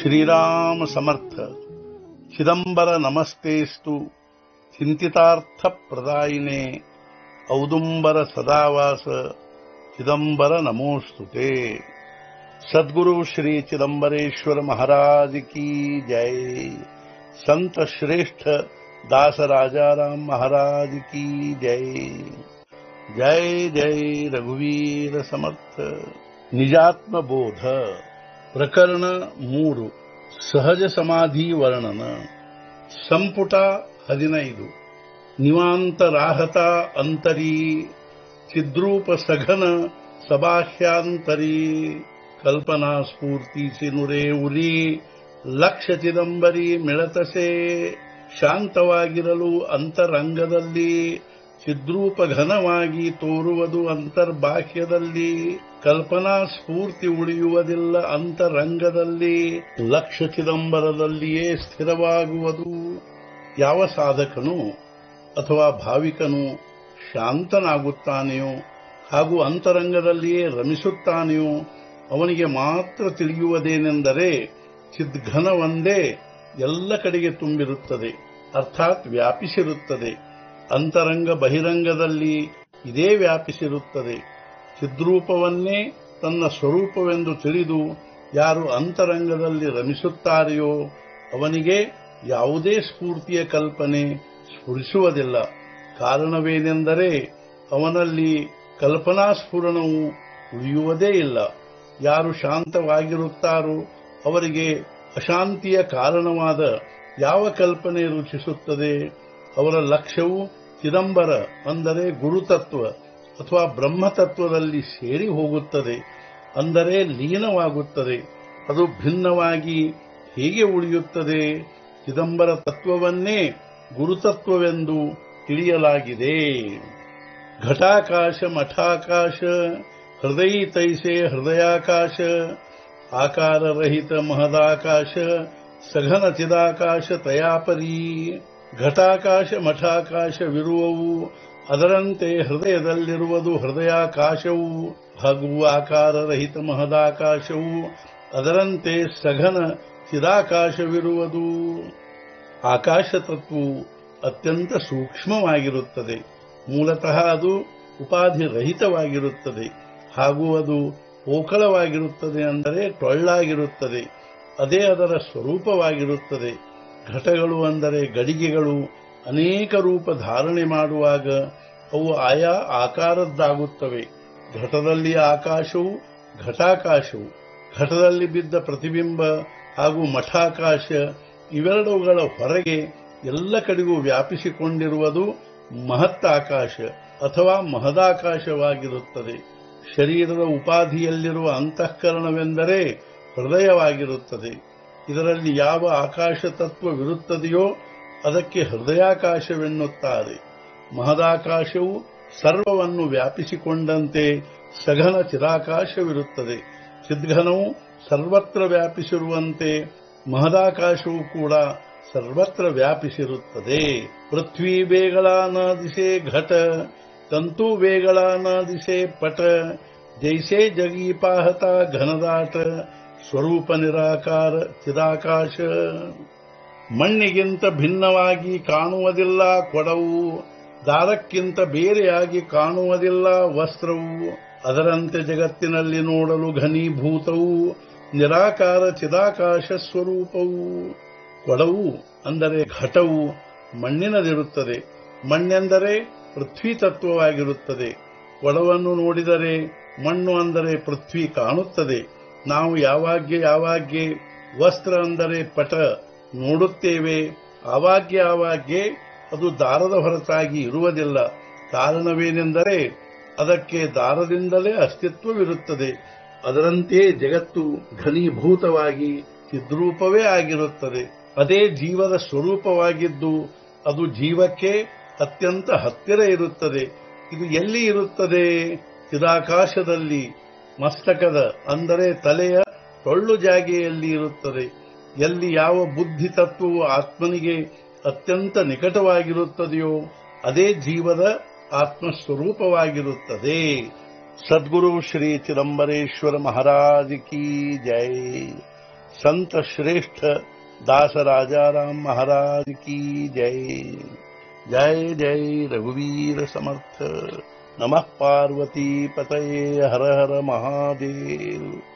श्रीराम समर्थ चिदंबर नमस्तेस्तु चिंतितार्थ प्रदायिने औदुंबर सदावास चिदंबर नमोस्तुते सद्गुरु श्री चिदंबरेश्वर महाराज की जय संत श्रेष्ठ दास राजाराम महाराज की जय जय जय रघुवीर समर्थ ನಿಜಾತ್ಮ ಬೋಧ ಪ್ರಕರಣ ಮೂರು ಸಹಜ ಸಮಾಧಿ ವರ್ಣನ ಸಂಪುಟ ಹದಿನೈದು ನಿವಾಂತರಾಹತ ಅಂತರಿ ಚಿದ್ರೂಪ ಸಘನ ಸಬಾಹ್ಯಾಂತರಿ ಕಲ್ಪನಾ ಸ್ಫೂರ್ತಿ ಸಿನುರೆ ಉರಿ ಲಕ್ಷ ಚಿದಂಬರಿ ಮಿಳತಸೆ ಶಾಂತವಾಗಿರಲು ಅಂತರಂಗದಲ್ಲಿ ಚಿದ್ರೂಪ ಘನವಾಗಿ ತೋರುವುದು ಅಂತರ್ಬಾಹ್ಯದಲ್ಲಿ ಕಲ್ಪನಾ ಸ್ಫೂರ್ತಿ ಉಳಿಯುವುದಿಲ್ಲ ಅಂತರಂಗದಲ್ಲಿ ಲಕ್ಷ ಚಿದಂಬರದಲ್ಲಿಯೇ ಸ್ಥಿರವಾಗುವುದು ಯಾವ ಸಾಧಕನು ಅಥವಾ ಭಾವಿಕನು ಶಾಂತನಾಗುತ್ತಾನೆಯೋ ಹಾಗೂ ಅಂತರಂಗದಲ್ಲಿಯೇ ರಮಿಸುತ್ತಾನೆಯೋ ಅವನಿಗೆ ಮಾತ್ರ ತಿಳಿಯುವುದೇನೆಂದರೆ ಚಿದ್ಘನ ಒಂದೇ ಎಲ್ಲ ಕಡೆಗೆ ತುಂಬಿರುತ್ತದೆ ಅರ್ಥಾತ್ ವ್ಯಾಪಿಸಿರುತ್ತದೆ ಅಂತರಂಗ ಬಹಿರಂಗದಲ್ಲಿ ಇದೇ ವ್ಯಾಪಿಸಿರುತ್ತದೆ ಚಿದ್ರೂಪವನ್ನೇ ತನ್ನ ಸ್ವರೂಪವೆಂದು ತಿಳಿದು ಯಾರು ಅಂತರಂಗದಲ್ಲಿ ರಮಿಸುತ್ತಾರೆಯೋ ಅವನಿಗೆ ಯಾವುದೇ ಸ್ಫೂರ್ತಿಯ ಕಲ್ಪನೆ ಸ್ಫುರಿಸುವುದಿಲ್ಲ ಕಾರಣವೇನೆಂದರೆ ಅವನಲ್ಲಿ ಕಲ್ಪನಾ ಸ್ಫುರಣವು ಉಳಿಯುವುದೇ ಇಲ್ಲ ಯಾರು ಶಾಂತವಾಗಿರುತ್ತಾರೋ ಅವರಿಗೆ ಅಶಾಂತಿಯ ಕಾರಣವಾದ ಯಾವ ಕಲ್ಪನೆ ರುಚಿಸುತ್ತದೆ ಅವರ ಲಕ್ಷ್ಯವು ಚಿದಂಬರ ಅಂದರೆ ಗುರುತತ್ವ ಅಥವಾ ಬ್ರಹ್ಮತತ್ವದಲ್ಲಿ ಸೇರಿ ಹೋಗುತ್ತದೆ ಅಂದರೆ ಲೀನವಾಗುತ್ತದೆ ಅದು ಭಿನ್ನವಾಗಿ ಹೇಗೆ ಉಳಿಯುತ್ತದೆ ಚಿದಂಬರ ತತ್ವವನ್ನೇ ಗುರುತತ್ವವೆಂದು ತಿಳಿಯಲಾಗಿದೆ ಘಟಾಕಾಶ ಮಠಾಕಾಶ ಹೃದಯ ತೈಸೆ ಹೃದಯಾಕಾಶ ಆಕಾರರಹಿತ ಮಹದಾಕಾಶ ಸಘನ ಚಿದಾಕಾಶ ತಯಾಪರಿ ಘಟಾಕಾಶ ಮಠಾಕಾಶವಿರುವವು ಅದರಂತೆ ಹೃದಯದಲ್ಲಿರುವುದು ಹೃದಯಾಕಾಶವು ಹಾಗೂ ಆಕಾರರಹಿತ ಮಹದಾಕಾಶವು ಅದರಂತೆ ಸಘನ ಚಿದಾಕಾಶವಿರುವುದು ಆಕಾಶ ತತ್ವವು ಅತ್ಯಂತ ಸೂಕ್ಷ್ಮವಾಗಿರುತ್ತದೆ ಮೂಲತಃ ಅದು ಉಪಾಧಿರಹಿತವಾಗಿರುತ್ತದೆ ಹಾಗೂ ಅದು ಪೋಕಳವಾಗಿರುತ್ತದೆ ಅಂದರೆ ಟೊಳ್ಳಾಗಿರುತ್ತದೆ ಅದೇ ಅದರ ಸ್ವರೂಪವಾಗಿರುತ್ತದೆ ಘಟಗಳು ಅಂದರೆ ಗಡಿಗೆಗಳು ಅನೇಕ ರೂಪ ಧಾರಣೆ ಮಾಡುವಾಗ ಅವು ಆಯಾ ಆಕಾರದ್ದಾಗುತ್ತವೆ ಘಟದಲ್ಲಿ ಆಕಾಶವು ಘಟಾಕಾಶವು ಘಟದಲ್ಲಿ ಬಿದ್ದ ಪ್ರತಿಬಿಂಬ ಹಾಗೂ ಮಠಾಕಾಶ ಇವೆರಡುಗಳ ಹೊರಗೆ ಎಲ್ಲ ಕಡೆಗೂ ವ್ಯಾಪಿಸಿಕೊಂಡಿರುವುದು ಮಹತ್ತಾಕಾಶ ಅಥವಾ ಮಹದಾಕಾಶವಾಗಿರುತ್ತದೆ ಶರೀರದ ಉಪಾಧಿಯಲ್ಲಿರುವ ಅಂತಃಕರಣವೆಂದರೆ ಹೃದಯವಾಗಿರುತ್ತದೆ ಇದರಲ್ಲಿ ಯಾವ ಆಕಾಶ ತತ್ವವಿರುತ್ತದೆಯೋ ಅದಕ್ಕೆ ಹೃದಯಾಕಾಶವೆನ್ನುತ್ತಾರೆ ಮಹದಾಕಾಶವು ಸರ್ವವನ್ನು ವ್ಯಾಪಿಸಿಕೊಂಡಂತೆ ಸಘನ ಚಿದಾಕಾಶವಿರುತ್ತದೆ ಚಿದ್ಘನವು ಸರ್ವತ್ರ ವ್ಯಾಪಿಸಿರುವಂತೆ ಮಹದಾಕಾಶವು ಕೂಡ ಸರ್ವತ್ರ ವ್ಯಾಪಿಸಿರುತ್ತದೆ ಪೃಥ್ವಿ ಬೇಗಳಾನ ದಿಸೆ ಘಟ ತಂತು ಬೇಗಳಾನ ದಿಸೆ ಪಟ ಜೈಸೆ ಜಗೀಪಾಹತ ಘನದಾಟ ಸ್ವರೂಪ ನಿರಾಕಾರ ಚಿದಾಕಾಶ ಮಣ್ಣಿಗಿಂತ ಭಿನ್ನವಾಗಿ ಕಾಣುವುದಿಲ್ಲ ಕೊಡವು ದಾರಕ್ಕಿಂತ ಬೇರೆಯಾಗಿ ಕಾಣುವುದಿಲ್ಲ ವಸ್ತ್ರವು ಅದರಂತೆ ಜಗತ್ತಿನಲ್ಲಿ ನೋಡಲು ಘನೀಭೂತವು ನಿರಾಕಾರ ಚಿದಾಕಾಶ ಸ್ವರೂಪವು ಕೊಡವು ಅಂದರೆ ಘಟವು ಮಣ್ಣಿನದಿರುತ್ತದೆ ಮಣ್ಣೆಂದರೆ ಪೃಥ್ವಿ ತತ್ವವಾಗಿರುತ್ತದೆ ಕೊಡವನ್ನು ನೋಡಿದರೆ ಮಣ್ಣು ಅಂದರೆ ಪೃಥ್ವಿ ಕಾಣುತ್ತದೆ ನಾವು ಯಾವಾಗ್ಯ ಯಾವಾಗ್ಯೆ ವಸ್ತ್ರ ಅಂದರೆ ಪಟ ನೋಡುತ್ತೇವೆ ಆವಾಗ್ಯ ಆವಾಗ್ಯೆ ಅದು ದಾರದ ಹೊರತಾಗಿ ಇರುವುದಿಲ್ಲ ಕಾರಣವೇನೆಂದರೆ ಅದಕ್ಕೆ ದಾರದಿಂದಲೇ ಅಸ್ತಿತ್ವವಿರುತ್ತದೆ ಅದರಂತೆಯೇ ಜಗತ್ತು ಘನೀಭೂತವಾಗಿ ಚಿದ್ರೂಪವೇ ಆಗಿರುತ್ತದೆ ಅದೇ ಜೀವದ ಸ್ವರೂಪವಾಗಿದ್ದು ಅದು ಜೀವಕ್ಕೆ ಅತ್ಯಂತ ಹತ್ತಿರ ಇರುತ್ತದೆ ಇದು ಎಲ್ಲಿ ಇರುತ್ತದೆ ಚಿದಾಕಾಶದಲ್ಲಿ ಮಸ್ತಕದ ಅಂದರೆ ತಲೆಯ ಟೊಳ್ಳು ಜಾಗೆಯಲ್ಲಿ ಇರುತ್ತದೆ ಎಲ್ಲಿ ಯಾವ ಬುದ್ಧಿ ತತ್ವವು ಆತ್ಮನಿಗೆ ಅತ್ಯಂತ ನಿಕಟವಾಗಿರುತ್ತದೆಯೋ ಅದೇ ಜೀವದ ಆತ್ಮಸ್ವರೂಪವಾಗಿರುತ್ತದೆ ಸದ್ಗುರು ಶ್ರೀ ಚಿದಂಬರೇಶ್ವರ ಮಹಾರಾಜ್ ಕಿ ಜೈ संत श्रेष्ठ दास राजाराम महाराज की जय जय जय रघुवीर समर्थ नमः पार्वती पतये हर हर महादेव